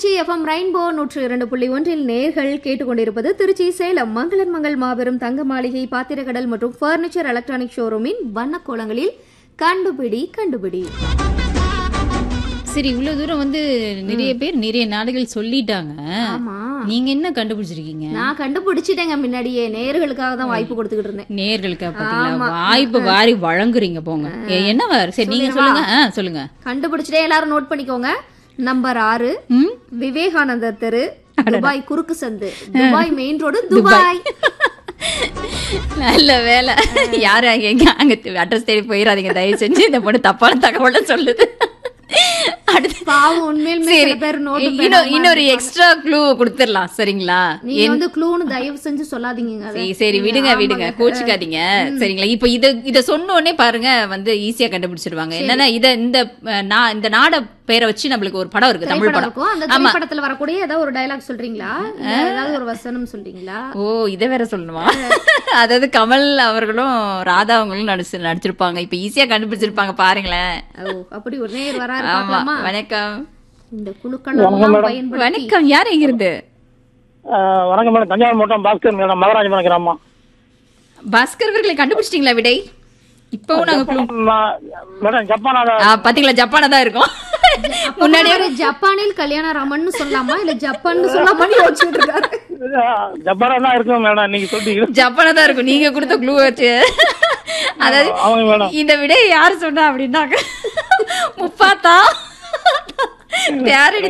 Trichy FM rainbow நூற்று இரண்டு புள்ளி ஒன்றில் நேர்கள் கேட்டுக்கொண்டிருப்பது திருச்சி சேலம் மங்களன் மங்கள் மாபெரும் தங்க மாளிகை பாத்திரக்கடல் மற்றும் ஃபர்னிச்சர் எலக்ட்ரானிக் ஷோரூமின் வண்ணக்கோலங்களில் கண்டுபிடி கண்டுபிடி சரி இவ்வளவு தூரம் வந்து நிறைய பேர் நிறைய நாடுகள் சொல்லிட்டாங்க ஆமா நீங்க என்ன கண்டுபிடிச்சிருக்கீங்க நான் கண்டுபிடிச்சிட்டேங்க முன்னாடியே நேர்களுக்காக தான் வாய்ப்பு கொடுத்துக்கிட்டு இருந்தேன் நேர்களுக்கு பாத்தீங்களா வாய்ப்பு வாரி வழங்குறீங்க போங்க ஏ, என்ன வார் சரி நீங்க சொல்லுங்க ஆ, சொல்லுங்க கண்டுபிடிச்சிட்டே எல்லாரும் நோட் பண்ணிக்கோங்க நம்பர் ஆறு ம் விவேகானந்தர் தெரு துபாய் குறுக்கு சந்து துபாய் மெயின் ரோடு துபாய் நல்ல வேலை யாரு அங்க எங்க அங்க அட்ரஸ் தேடி போயிடாதீங்க தயவு செஞ்சு இந்த பொண்ணு தப்பான தகவலை சொல்லுது அடுத்து பாவம் உண்மையிலுமே சரி சில பேர் நோட்டு இன்னொரு இன்னொரு எக்ஸ்ட்ரா க்ளூ கொடுத்துடலாம் சரிங்களா நீங்க வந்து க்ளூன்னு தயவு செஞ்சு சொல்லாதீங்க அதை. சரி சரி விடுங்க விடுங்க கோச்சுக்காதீங்க சரிங்களா இப்போ இத இத சொன்ன உடனே பாருங்க வந்து ஈஸியா கண்டுபிடிச்சிருவாங்க என்னன்னா இத இந்த அஹ், நா- இந்த நாட பேரை வச்சு நம்மளுக்கு ஒரு படம் இருக்கு தமிழ் திரைப்படம் படம் இருக்கும் அந்த திரைப்படத்துல வரக்கூடிய ஏதாவது ஒரு டயலாக் சொல்றீங்களா இல்ல ஏதாவது ஒரு வசனம் சொல்றீங்களா ஓ இத வேற சொல்லணுமா அதாவது கமல் அவர்களும் ராதா அவங்களும் நடிச்சு நடிச்சிருப்பாங்க இப்ப ஈஸியா கண்டுபிடிச்சிருப்பாங்க பாருங்களேன் ஓ அப்படி ஒரு நேர் வராரு ஆமா பார்க்கலாமா வணக்கம் இந்த குழுக்கள் எல்லாம் பயன்படுத்தி வணக்கம் யார் எங்க இருந்து ஆஹ் வணக்கம் மேடம் தஞ்சாவூர் மாவட்டம் பாஸ்கர் மேடம் மகராஜபுரம் கிராமம் பாஸ்கர் அவர்களை கண்டுபிடிச்சிட்டீங்களா விடை இப்பவும் நாங்க clue- ம- மேடம் ஜப்பானால ஆ, பாத்தீங்களா ஜப்பானா தான் இருக்கும் முன்னாடியே அவரு ஜப்பானில் கல்யாண ராமன் சொல்லலாமா இல்ல ஜப்பான் சொல்லலாமான்னு யோசிச்சுட்டு இருக்காரு ஜப்பானா தான் இருக்கும் மேடம் நீங்க சொல்லிட்டீங்க ஜப்பானா தான் இருக்கும் நீங்க கொடுத்த க்ளூ வச்சு அதாவது அவங்க மேடம் இந்த விட யார் சொன்னா அப்படின்னாக்க முப்பாத்தா தேரடி